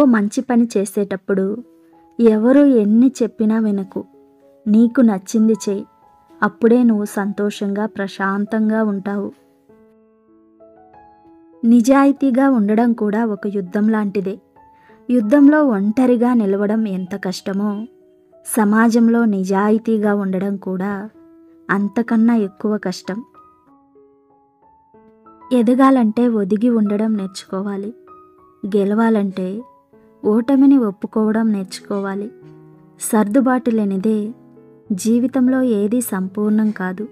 మంచి పని చేసేటప్పుడు ఎవరు ఎన్ని చెప్పినా వినకు నీకు నచ్చింది చేయి అప్పుడే నువ్వు సంతోషంగా ప్రశాంతంగా ఉంటావు నిజాయితీగా ఉండడం కూడా ఒక యుద్ధం లాంటిదే యుద్ధంలో ఒంటరిగా నిలవడం ఎంత కష్టమో సమాజంలో నిజాయితీగా ఉండడం కూడా అంతకన్నా ఎక్కువ కష్టం ఎదగాలంటే ఒదిగి ఉండడం నేర్చుకోవాలి గెలవాలంటే ఓటమిని ఒప్పుకోవడం నేర్చుకోవాలి సర్దుబాటు లేనిదే జీవితంలో ఏది సంపూర్ణం కాదు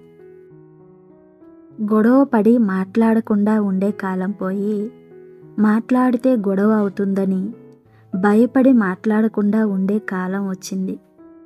గొడవ పడి మాట్లాడకుండా ఉండే కాలం పోయి మాట్లాడితే గొడవ అవుతుందని భయపడి మాట్లాడకుండా ఉండే కాలం వచ్చింది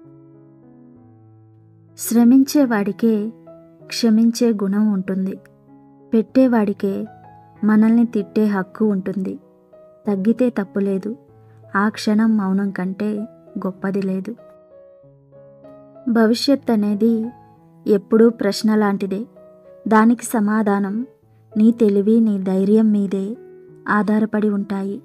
శ్రమించేవాడికే క్షమించే గుణం ఉంటుంది పెట్టేవాడికే మనల్ని తిట్టే హక్కు ఉంటుంది తగ్గితే తప్పులేదు ఆ క్షణం మౌనం కంటే గొప్పది లేదు భవిష్యత్ అనేది ఎప్పుడూ ప్రశ్న లాంటిదే దానికి సమాధానం నీ తెలివి నీ ధైర్యం మీదే ఆధారపడి ఉంటాయి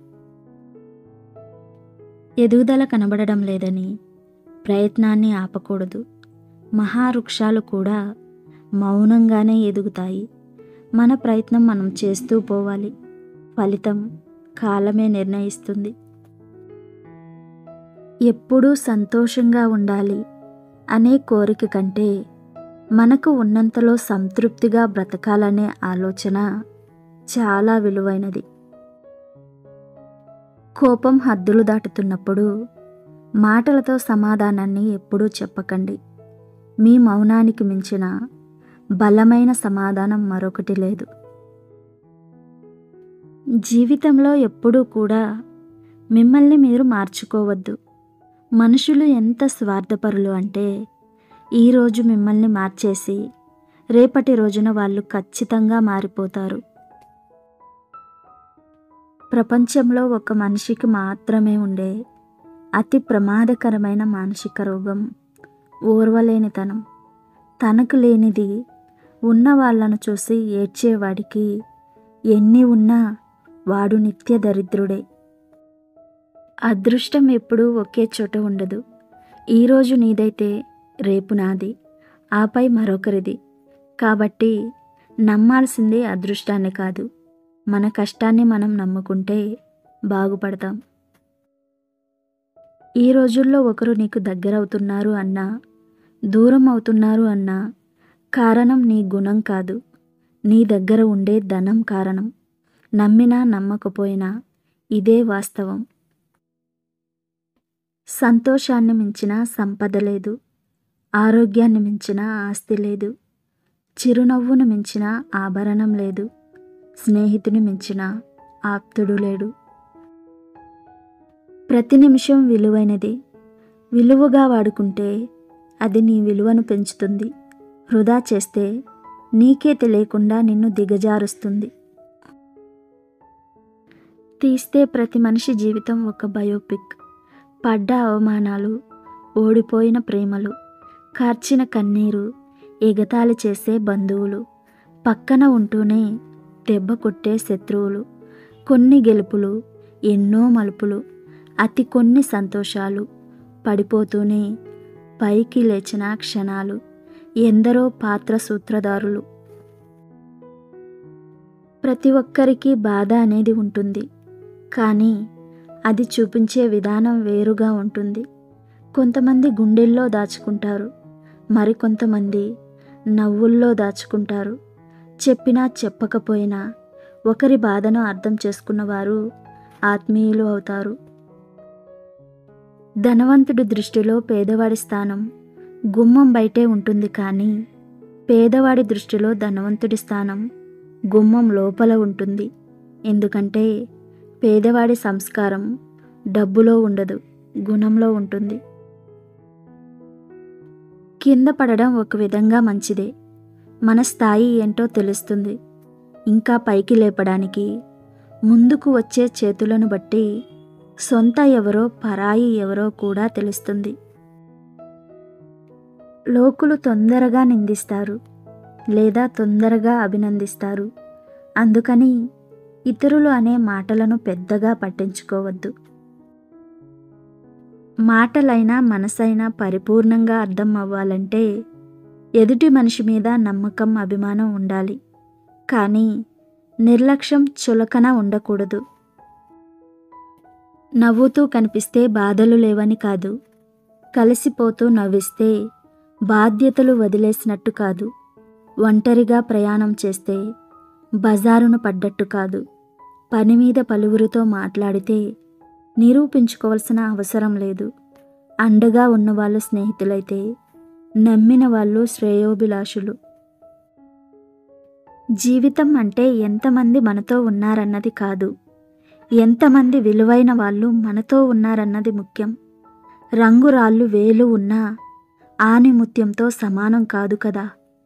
ఎదుగుదల కనబడడం లేదని ప్రయత్నాన్ని ఆపకూడదు మహావృక్షాలు కూడా మౌనంగానే ఎదుగుతాయి మన ప్రయత్నం మనం చేస్తూ పోవాలి ఫలితం కాలమే నిర్ణయిస్తుంది ఎప్పుడూ సంతోషంగా ఉండాలి అనే కోరిక కంటే మనకు ఉన్నంతలో సంతృప్తిగా బ్రతకాలనే ఆలోచన చాలా విలువైనది కోపం హద్దులు దాటుతున్నప్పుడు మాటలతో సమాధానాన్ని ఎప్పుడూ చెప్పకండి మీ మౌనానికి మించిన బలమైన సమాధానం మరొకటి లేదు జీవితంలో ఎప్పుడూ కూడా మిమ్మల్ని మీరు మార్చుకోవద్దు మనుషులు ఎంత స్వార్థపరులు అంటే ఈరోజు మిమ్మల్ని మార్చేసి రేపటి రోజున వాళ్ళు ఖచ్చితంగా మారిపోతారు ప్రపంచంలో ఒక మనిషికి మాత్రమే ఉండే అతి ప్రమాదకరమైన మానసిక రోగం ఓర్వలేనితనం తనకు లేనిది ఉన్న వాళ్ళను చూసి ఏడ్చేవాడికి ఎన్ని ఉన్నా వాడు నిత్య దరిద్రుడే అదృష్టం ఎప్పుడూ ఒకే చోట ఉండదు ఈరోజు నీదైతే రేపు నాది ఆపై మరొకరిది కాబట్టి నమ్మాల్సింది అదృష్టాన్ని కాదు మన కష్టాన్ని మనం నమ్ముకుంటే బాగుపడతాం ఈ రోజుల్లో ఒకరు నీకు దగ్గరవుతున్నారు అన్నా దూరం అవుతున్నారు అన్నా కారణం నీ గుణం కాదు నీ దగ్గర ఉండే ధనం కారణం నమ్మినా నమ్మకపోయినా ఇదే వాస్తవం సంతోషాన్ని మించిన సంపద లేదు ఆరోగ్యాన్ని మించిన ఆస్తి లేదు చిరునవ్వును మించిన ఆభరణం లేదు స్నేహితుని మించిన ఆప్తుడు లేడు ప్రతి నిమిషం విలువైనది విలువగా వాడుకుంటే అది నీ విలువను పెంచుతుంది వృధా చేస్తే నీకే తెలియకుండా నిన్ను దిగజారుస్తుంది తీస్తే ప్రతి మనిషి జీవితం ఒక బయోపిక్ పడ్డ అవమానాలు ఓడిపోయిన ప్రేమలు కార్చిన కన్నీరు ఎగతాళి చేసే బంధువులు పక్కన ఉంటూనే దెబ్బ కొట్టే శత్రువులు కొన్ని గెలుపులు ఎన్నో మలుపులు అతి కొన్ని సంతోషాలు పడిపోతూనే పైకి లేచిన క్షణాలు ఎందరో పాత్ర సూత్రధారులు ప్రతి ఒక్కరికి బాధ అనేది ఉంటుంది కానీ అది చూపించే విధానం వేరుగా ఉంటుంది కొంతమంది గుండెల్లో దాచుకుంటారు మరికొంతమంది నవ్వుల్లో దాచుకుంటారు చెప్పినా చెప్పకపోయినా ఒకరి బాధను అర్థం చేసుకున్నవారు ఆత్మీయులు అవుతారు ధనవంతుడి దృష్టిలో పేదవాడి స్థానం గుమ్మం బయటే ఉంటుంది కానీ పేదవాడి దృష్టిలో ధనవంతుడి స్థానం గుమ్మం లోపల ఉంటుంది ఎందుకంటే పేదవాడి సంస్కారం డబ్బులో ఉండదు గుణంలో ఉంటుంది కింద పడడం ఒక విధంగా మంచిదే మన స్థాయి ఏంటో తెలుస్తుంది ఇంకా పైకి లేపడానికి ముందుకు వచ్చే చేతులను బట్టి సొంత ఎవరో పరాయి ఎవరో కూడా తెలుస్తుంది లోకులు తొందరగా నిందిస్తారు లేదా తొందరగా అభినందిస్తారు అందుకని ఇతరులు అనే మాటలను పెద్దగా పట్టించుకోవద్దు మాటలైనా మనసైనా పరిపూర్ణంగా అర్థం అవ్వాలంటే ఎదుటి మనిషి మీద నమ్మకం అభిమానం ఉండాలి కానీ నిర్లక్ష్యం చులకన ఉండకూడదు నవ్వుతూ కనిపిస్తే బాధలు లేవని కాదు కలిసిపోతూ నవ్విస్తే బాధ్యతలు వదిలేసినట్టు కాదు ఒంటరిగా ప్రయాణం చేస్తే బజారును పడ్డట్టు కాదు పని మీద పలువురితో మాట్లాడితే నిరూపించుకోవాల్సిన అవసరం లేదు అండగా ఉన్నవాళ్ళు స్నేహితులైతే నమ్మిన వాళ్ళు శ్రేయోభిలాషులు జీవితం అంటే ఎంతమంది మనతో ఉన్నారన్నది కాదు ఎంతమంది విలువైన వాళ్ళు మనతో ఉన్నారన్నది ముఖ్యం రంగురాళ్ళు వేలు ఉన్నా ఆనిముత్యంతో సమానం కాదు కదా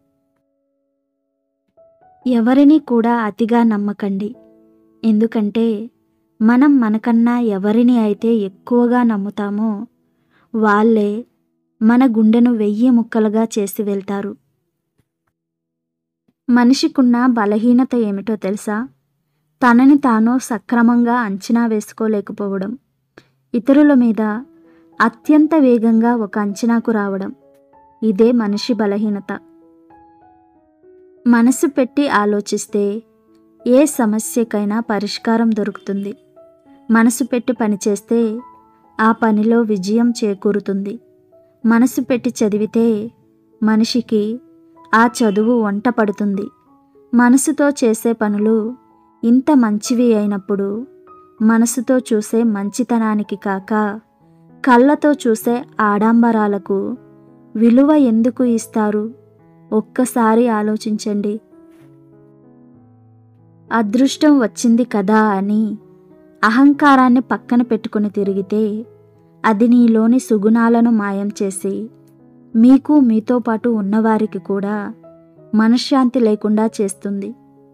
ఎవరిని కూడా అతిగా నమ్మకండి ఎందుకంటే మనం మనకన్నా ఎవరిని అయితే ఎక్కువగా నమ్ముతామో వాళ్ళే మన గుండెను వెయ్యి ముక్కలుగా చేసి వెళ్తారు మనిషికున్న బలహీనత ఏమిటో తెలుసా తనని తాను సక్రమంగా అంచనా వేసుకోలేకపోవడం ఇతరుల మీద అత్యంత వేగంగా ఒక అంచనాకు రావడం ఇదే మనిషి బలహీనత మనసు పెట్టి ఆలోచిస్తే ఏ సమస్యకైనా పరిష్కారం దొరుకుతుంది మనసు పెట్టి పనిచేస్తే ఆ పనిలో విజయం చేకూరుతుంది మనసు పెట్టి చదివితే మనిషికి ఆ చదువు వంట పడుతుంది మనసుతో చేసే పనులు ఇంత మంచివి అయినప్పుడు మనసుతో చూసే మంచితనానికి కాక కళ్ళతో చూసే ఆడంబరాలకు విలువ ఎందుకు ఇస్తారు ఒక్కసారి ఆలోచించండి అదృష్టం వచ్చింది కదా అని అహంకారాన్ని పక్కన పెట్టుకుని తిరిగితే అది నీలోని సుగుణాలను మాయం చేసి మీకు మీతో పాటు ఉన్నవారికి కూడా మనశ్శాంతి లేకుండా చేస్తుంది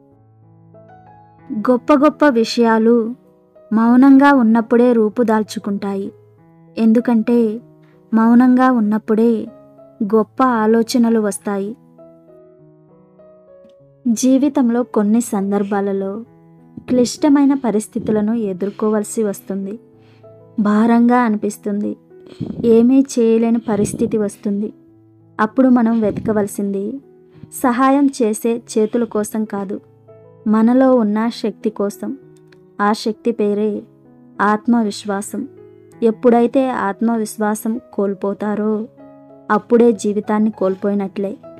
గొప్ప గొప్ప విషయాలు మౌనంగా ఉన్నప్పుడే రూపుదాల్చుకుంటాయి ఎందుకంటే మౌనంగా ఉన్నప్పుడే గొప్ప ఆలోచనలు వస్తాయి జీవితంలో కొన్ని సందర్భాలలో క్లిష్టమైన పరిస్థితులను ఎదుర్కోవలసి వస్తుంది భారంగా అనిపిస్తుంది ఏమీ చేయలేని పరిస్థితి వస్తుంది అప్పుడు మనం వెతకవలసింది సహాయం చేసే చేతుల కోసం కాదు మనలో ఉన్న శక్తి కోసం ఆ శక్తి పేరే ఆత్మవిశ్వాసం ఎప్పుడైతే ఆత్మవిశ్వాసం కోల్పోతారో అప్పుడే జీవితాన్ని కోల్పోయినట్లే